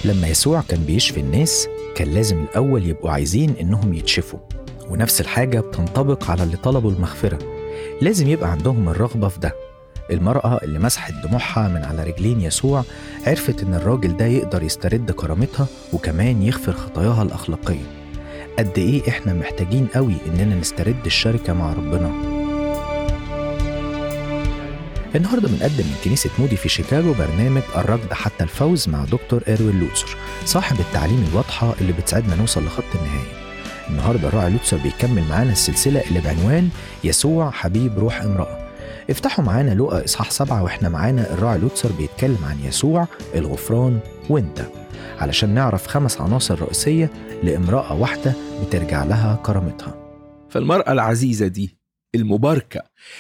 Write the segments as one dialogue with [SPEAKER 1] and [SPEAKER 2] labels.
[SPEAKER 1] لما يسوع كان بيشفي الناس كان لازم الأول يبقوا عايزين إنهم يتشفوا ونفس الحاجة بتنطبق على اللي طلبوا المغفرة لازم يبقى عندهم الرغبة في ده المرأة اللي مسحت دموعها من على رجلين يسوع عرفت إن الراجل ده يقدر يسترد كرامتها وكمان يغفر خطاياها الأخلاقية قد إيه إحنا محتاجين قوي إننا نسترد الشركة مع ربنا النهارده بنقدم من كنيسة مودي في شيكاغو برنامج الركض حتى الفوز مع دكتور إيروين لوتسر صاحب التعليم الواضحة اللي بتساعدنا نوصل لخط النهاية النهارده الراعي لوتسر بيكمل معانا السلسلة اللي بعنوان يسوع حبيب روح امرأة افتحوا معانا لقا إصحاح سبعة وإحنا معانا الراعي لوتسر بيتكلم عن يسوع الغفران وإنت علشان نعرف خمس عناصر رئيسية لامرأة واحدة بترجع لها كرامتها
[SPEAKER 2] فالمرأة العزيزة دي المباركة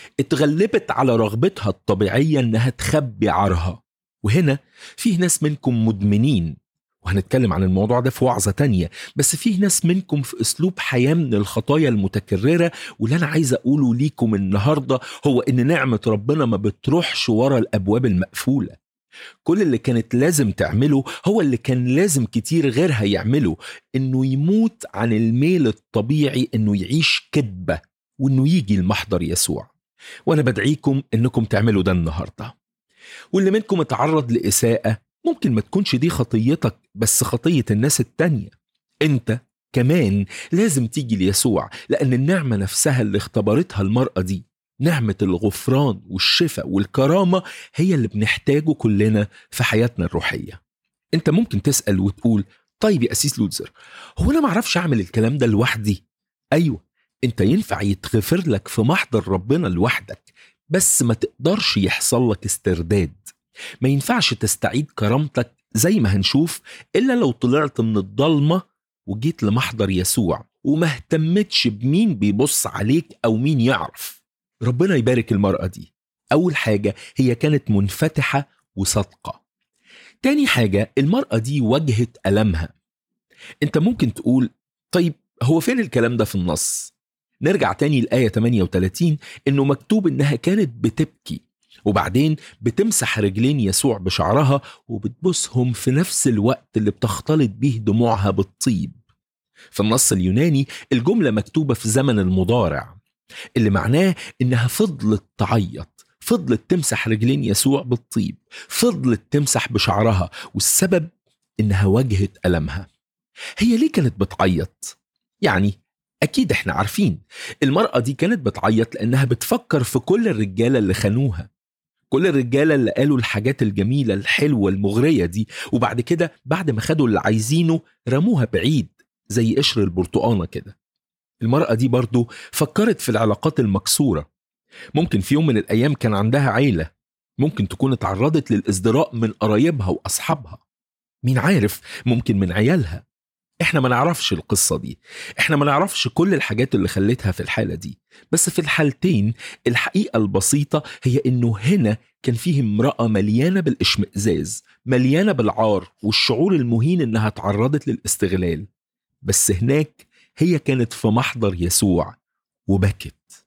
[SPEAKER 2] اتغلبت على رغبتها الطبيعية انها تخبي عارها وهنا فيه ناس منكم مدمنين وهنتكلم عن الموضوع ده في وعظة تانية بس فيه ناس منكم في اسلوب حياة من الخطايا المتكررة واللي انا عايز اقوله ليكم النهاردة هو ان نعمة ربنا ما بتروحش ورا الابواب المقفولة كل اللي كانت لازم تعمله هو اللي كان لازم كتير غيرها يعمله انه يموت عن الميل الطبيعي انه يعيش كذبة وانه يجي المحضر يسوع وانا بدعيكم انكم تعملوا ده النهارده واللي منكم اتعرض لاساءه ممكن ما تكونش دي خطيتك بس خطيه الناس التانيه انت كمان لازم تيجي ليسوع لان النعمه نفسها اللي اختبرتها المراه دي نعمه الغفران والشفاء والكرامه هي اللي بنحتاجه كلنا في حياتنا الروحيه انت ممكن تسال وتقول طيب يا اسيس لوتزر هو انا معرفش اعمل الكلام ده لوحدي ايوه انت ينفع يتغفر لك في محضر ربنا لوحدك بس ما تقدرش يحصل لك استرداد ما ينفعش تستعيد كرامتك زي ما هنشوف الا لو طلعت من الضلمه وجيت لمحضر يسوع وما اهتمتش بمين بيبص عليك او مين يعرف ربنا يبارك المراه دي اول حاجه هي كانت منفتحه وصادقه تاني حاجه المراه دي واجهت المها انت ممكن تقول طيب هو فين الكلام ده في النص نرجع تاني لآية 38 إنه مكتوب إنها كانت بتبكي وبعدين بتمسح رجلين يسوع بشعرها وبتبوسهم في نفس الوقت اللي بتختلط بيه دموعها بالطيب في النص اليوناني الجملة مكتوبة في زمن المضارع اللي معناه إنها فضلت تعيط فضلت تمسح رجلين يسوع بالطيب فضلت تمسح بشعرها والسبب إنها واجهت ألمها هي ليه كانت بتعيط؟ يعني أكيد إحنا عارفين المرأة دي كانت بتعيط لأنها بتفكر في كل الرجالة اللي خانوها كل الرجالة اللي قالوا الحاجات الجميلة الحلوة المغرية دي وبعد كده بعد ما خدوا اللي عايزينه رموها بعيد زي قشر البرتقانة كده المرأة دي برضو فكرت في العلاقات المكسورة ممكن في يوم من الأيام كان عندها عيلة ممكن تكون اتعرضت للازدراء من قرايبها وأصحابها مين عارف ممكن من عيالها احنا ما نعرفش القصة دي احنا ما نعرفش كل الحاجات اللي خلتها في الحالة دي بس في الحالتين الحقيقة البسيطة هي انه هنا كان فيه امرأة مليانة بالاشمئزاز مليانة بالعار والشعور المهين انها تعرضت للاستغلال بس هناك هي كانت في محضر يسوع وبكت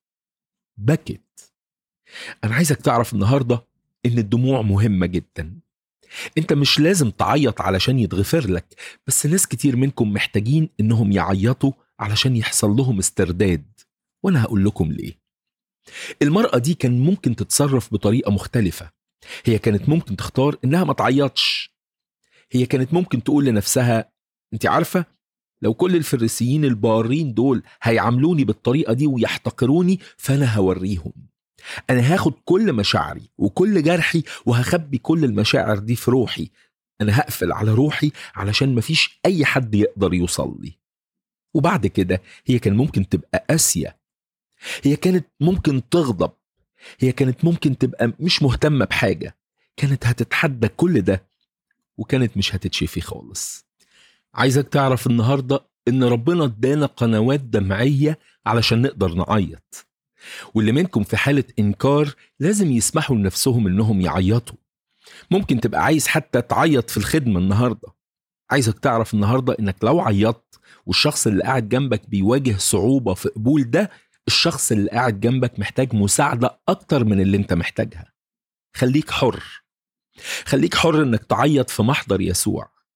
[SPEAKER 2] بكت انا عايزك تعرف النهاردة ان الدموع مهمة جدا انت مش لازم تعيط علشان يتغفر لك بس ناس كتير منكم محتاجين انهم يعيطوا علشان يحصل لهم استرداد وانا هقول لكم ليه المرأة دي كان ممكن تتصرف بطريقة مختلفة هي كانت ممكن تختار انها ما تعيطش هي كانت ممكن تقول لنفسها انت عارفة لو كل الفريسيين البارين دول هيعاملوني بالطريقة دي ويحتقروني فانا هوريهم انا هاخد كل مشاعري وكل جرحي وهخبي كل المشاعر دي في روحي انا هقفل على روحي علشان مفيش اي حد يقدر يوصل لي وبعد كده هي كان ممكن تبقى قاسية هي كانت ممكن تغضب هي كانت ممكن تبقى مش مهتمة بحاجة كانت هتتحدى كل ده وكانت مش هتتشفي خالص عايزك تعرف النهاردة ان ربنا ادانا قنوات دمعية علشان نقدر نعيط واللي منكم في حالة إنكار لازم يسمحوا لنفسهم إنهم يعيطوا ممكن تبقى عايز حتى تعيط في الخدمة النهاردة عايزك تعرف النهاردة إنك لو عيطت والشخص اللي قاعد جنبك بيواجه صعوبة في قبول ده الشخص اللي قاعد جنبك محتاج مساعدة أكتر من اللي أنت محتاجها خليك حر خليك حر إنك تعيط في محضر يسوع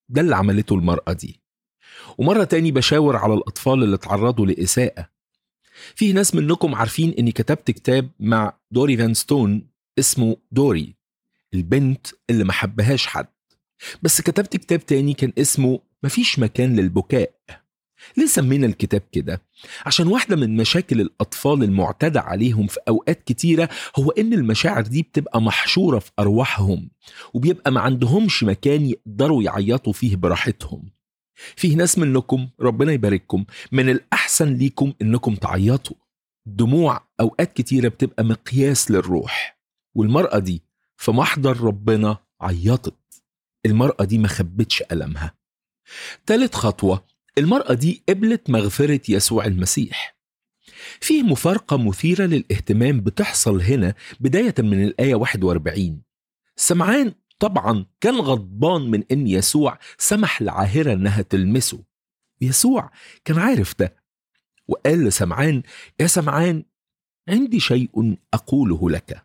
[SPEAKER 2] ده اللي عملته المرأة دي ومرة تاني بشاور على الأطفال اللي تعرضوا لإساءة في ناس منكم عارفين إني كتبت كتاب مع دوري فان ستون اسمه دوري البنت اللي ما حبهاش حد بس كتبت كتاب تاني كان اسمه مفيش مكان للبكاء ليه سمينا الكتاب كده؟ عشان واحدة من مشاكل الأطفال المعتدى عليهم في أوقات كتيرة هو إن المشاعر دي بتبقى محشورة في أرواحهم وبيبقى ما عندهمش مكان يقدروا يعيطوا فيه براحتهم فيه ناس منكم ربنا يبارككم من الأحسن ليكم إنكم تعيطوا دموع أوقات كتيرة بتبقى مقياس للروح والمرأة دي في محضر ربنا عيطت المرأة دي ما خبتش ألمها تالت خطوة المرأة دي قبلت مغفرة يسوع المسيح فيه مفارقة مثيرة للاهتمام بتحصل هنا بداية من الآية 41 سمعان طبعا كان غضبان من ان يسوع سمح لعاهره انها تلمسه يسوع كان عارف ده وقال لسمعان يا سمعان عندي شيء اقوله لك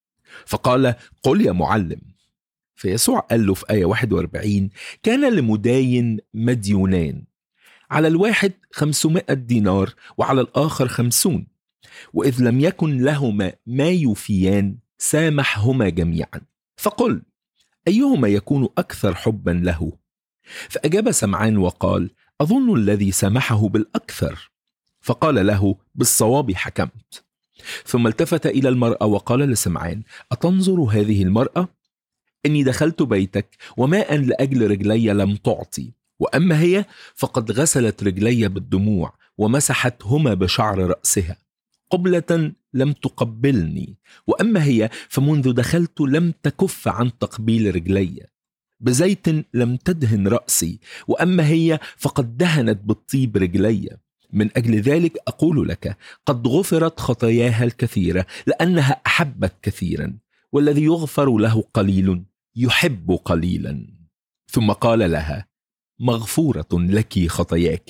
[SPEAKER 2] فقال قل يا معلم فيسوع قال له في آية 41 كان لمداين مديونان على الواحد خمسمائة دينار وعلى الآخر خمسون وإذ لم يكن لهما ما يوفيان سامحهما جميعا فقل ايهما يكون اكثر حبا له فاجاب سمعان وقال اظن الذي سمحه بالاكثر فقال له بالصواب حكمت ثم التفت الى المراه وقال لسمعان اتنظر هذه المراه اني دخلت بيتك وماء لاجل رجلي لم تعطي واما هي فقد غسلت رجلي بالدموع ومسحتهما بشعر راسها قبله لم تقبلني واما هي فمنذ دخلت لم تكف عن تقبيل رجلي بزيت لم تدهن راسي واما هي فقد دهنت بالطيب رجلي من اجل ذلك اقول لك قد غفرت خطاياها الكثيره لانها احبت كثيرا والذي يغفر له قليل يحب قليلا ثم قال لها مغفوره لك خطاياك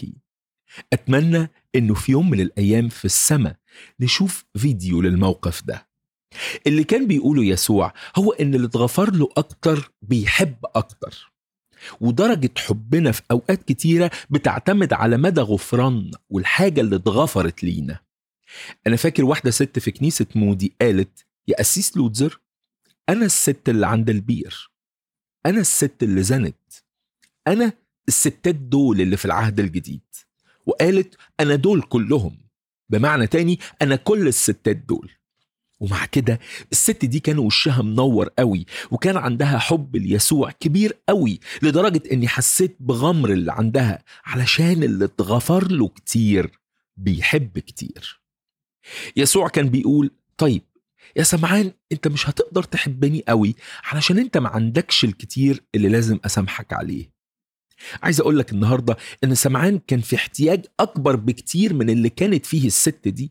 [SPEAKER 2] اتمنى انه في يوم من الايام في السماء نشوف فيديو للموقف ده اللي كان بيقوله يسوع هو ان اللي اتغفر له اكتر بيحب اكتر ودرجة حبنا في أوقات كتيرة بتعتمد على مدى غفراننا والحاجة اللي اتغفرت لينا أنا فاكر واحدة ست في كنيسة مودي قالت يا أسيس لوتزر أنا الست اللي عند البير أنا الست اللي زنت أنا الستات دول اللي في العهد الجديد وقالت أنا دول كلهم بمعنى تاني أنا كل الستات دول ومع كده الست دي كان وشها منور قوي وكان عندها حب ليسوع كبير قوي لدرجة اني حسيت بغمر اللي عندها علشان اللي اتغفر له كتير بيحب كتير يسوع كان بيقول طيب يا سمعان انت مش هتقدر تحبني قوي علشان انت ما عندكش الكتير اللي لازم اسامحك عليه عايز اقول لك النهارده ان سمعان كان في احتياج اكبر بكتير من اللي كانت فيه الست دي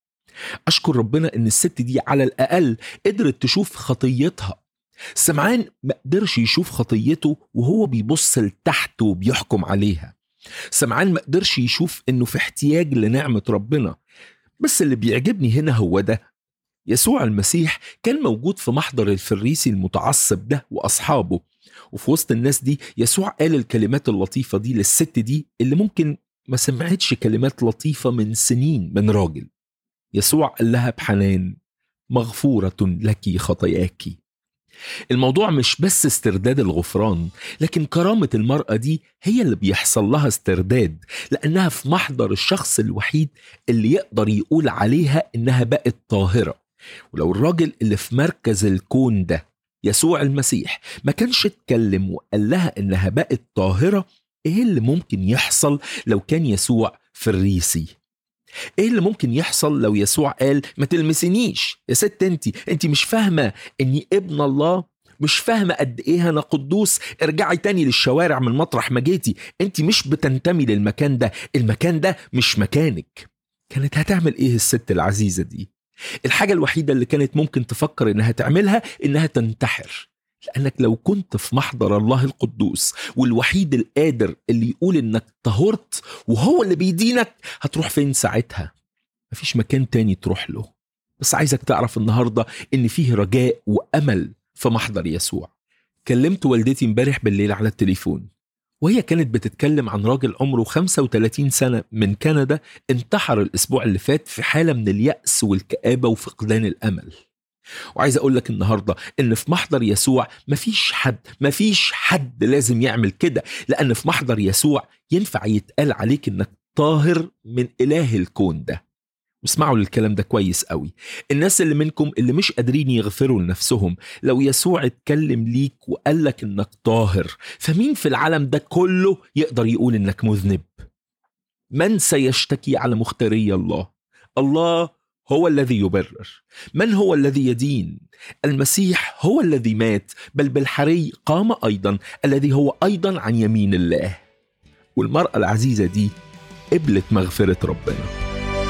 [SPEAKER 2] اشكر ربنا ان الست دي على الاقل قدرت تشوف خطيتها سمعان ما قدرش يشوف خطيته وهو بيبص لتحت وبيحكم عليها سمعان ما قدرش يشوف انه في احتياج لنعمه ربنا بس اللي بيعجبني هنا هو ده يسوع المسيح كان موجود في محضر الفريسي المتعصب ده واصحابه وفي وسط الناس دي يسوع قال الكلمات اللطيفة دي للست دي اللي ممكن ما سمعتش كلمات لطيفة من سنين من راجل يسوع قال لها بحنان مغفورة لك خطاياك الموضوع مش بس استرداد الغفران لكن كرامة المرأة دي هي اللي بيحصل لها استرداد لأنها في محضر الشخص الوحيد اللي يقدر يقول عليها إنها بقت طاهرة ولو الراجل اللي في مركز الكون ده يسوع المسيح ما كانش اتكلم وقال لها انها بقت طاهره ايه اللي ممكن يحصل لو كان يسوع فريسي ايه اللي ممكن يحصل لو يسوع قال ما تلمسنيش يا ست انت انت مش فاهمه اني ابن الله مش فاهمة قد ايه انا قدوس ارجعي تاني للشوارع من مطرح ما جيتي انت مش بتنتمي للمكان ده المكان ده مش مكانك كانت هتعمل ايه الست العزيزة دي الحاجة الوحيدة اللي كانت ممكن تفكر إنها تعملها إنها تنتحر لأنك لو كنت في محضر الله القدوس والوحيد القادر اللي يقول إنك طهرت وهو اللي بيدينك هتروح فين ساعتها مفيش مكان تاني تروح له بس عايزك تعرف النهاردة إن فيه رجاء وأمل في محضر يسوع كلمت والدتي امبارح بالليل على التليفون وهي كانت بتتكلم عن راجل عمره 35 سنة من كندا انتحر الأسبوع اللي فات في حالة من اليأس والكآبة وفقدان الأمل وعايز أقول لك النهاردة إن في محضر يسوع مفيش حد مفيش حد لازم يعمل كده لأن في محضر يسوع ينفع يتقال عليك إنك طاهر من إله الكون ده واسمعوا للكلام ده كويس قوي الناس اللي منكم اللي مش قادرين يغفروا لنفسهم لو يسوع اتكلم ليك وقال لك انك طاهر فمين في العالم ده كله يقدر يقول انك مذنب من سيشتكي على مختاري الله الله هو الذي يبرر من هو الذي يدين المسيح هو الذي مات بل بالحري قام ايضا الذي هو ايضا عن يمين الله والمراه العزيزه دي قبلت مغفره ربنا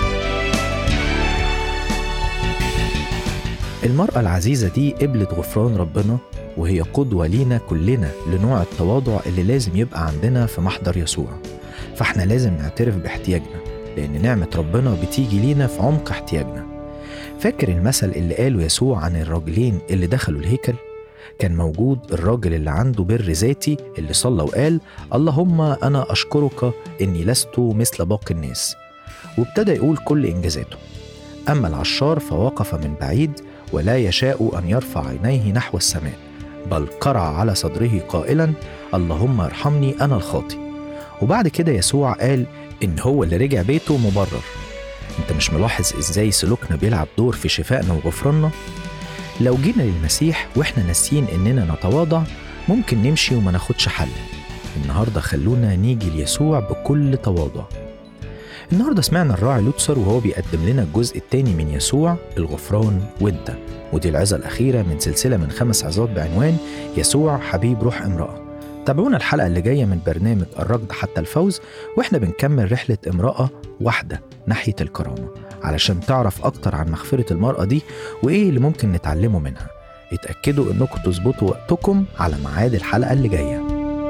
[SPEAKER 1] المرأة العزيزة دي قبلت غفران ربنا وهي قدوة لينا كلنا لنوع التواضع اللي لازم يبقى عندنا في محضر يسوع فاحنا لازم نعترف باحتياجنا لأن نعمة ربنا بتيجي لينا في عمق احتياجنا فاكر المثل اللي قاله يسوع عن الراجلين اللي دخلوا الهيكل؟ كان موجود الراجل اللي عنده بر ذاتي اللي صلى وقال اللهم أنا أشكرك إني لست مثل باقي الناس وابتدى يقول كل إنجازاته أما العشار فوقف من بعيد ولا يشاء أن يرفع عينيه نحو السماء بل قرع على صدره قائلا اللهم ارحمني أنا الخاطي وبعد كده يسوع قال إن هو اللي رجع بيته مبرر انت مش ملاحظ ازاي سلوكنا بيلعب دور في شفائنا وغفراننا لو جينا للمسيح واحنا ناسيين اننا نتواضع ممكن نمشي وما ناخدش حل النهارده خلونا نيجي ليسوع بكل تواضع النهارده سمعنا الراعي لوتسر وهو بيقدم لنا الجزء الثاني من يسوع الغفران وانت ودي العظة الأخيرة من سلسلة من خمس عظات بعنوان يسوع حبيب روح امرأة تابعونا الحلقة اللي جاية من برنامج الركض حتى الفوز واحنا بنكمل رحلة امرأة واحدة ناحية الكرامة علشان تعرف أكتر عن مغفرة المرأة دي وإيه اللي ممكن نتعلمه منها اتأكدوا إنكم تظبطوا وقتكم على ميعاد الحلقة اللي جايه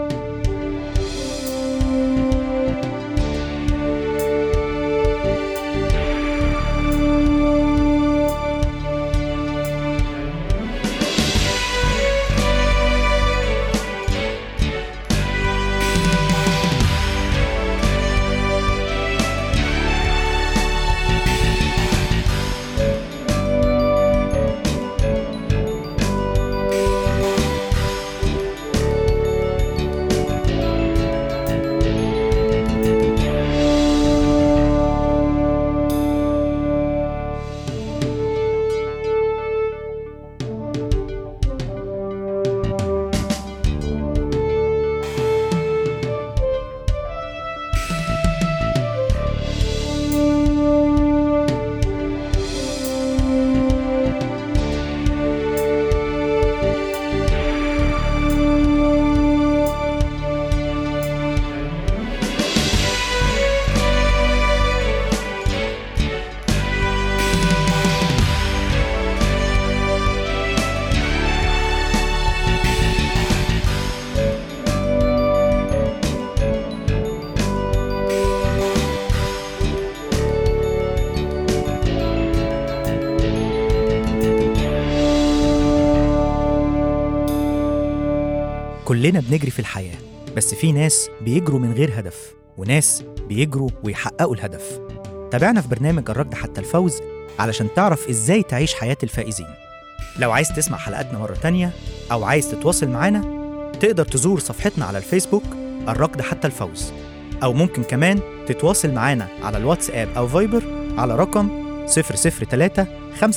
[SPEAKER 3] كلنا بنجري في الحياة بس في ناس بيجروا من غير هدف وناس بيجروا ويحققوا الهدف تابعنا في برنامج الركض حتى الفوز علشان تعرف ازاي تعيش حياة الفائزين لو عايز تسمع حلقاتنا مرة تانية أو عايز تتواصل معانا تقدر تزور صفحتنا على الفيسبوك الركض حتى الفوز أو ممكن كمان تتواصل معانا على الواتساب أو فايبر على رقم 003 57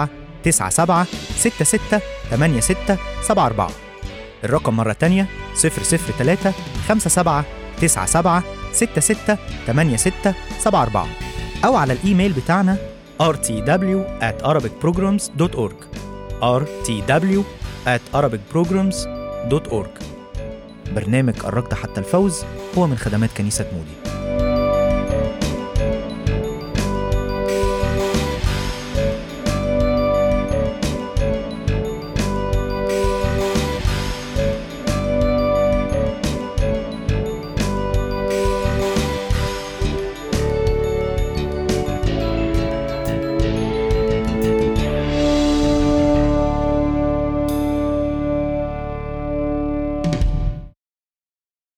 [SPEAKER 3] 97 66 86 74 الرقم مرة تانية 003 57 97 66 86 74 أو على الإيميل بتاعنا rtw at arabicprograms.org rtw at arabicprograms.org برنامج الركض حتى الفوز هو من خدمات كنيسة مودي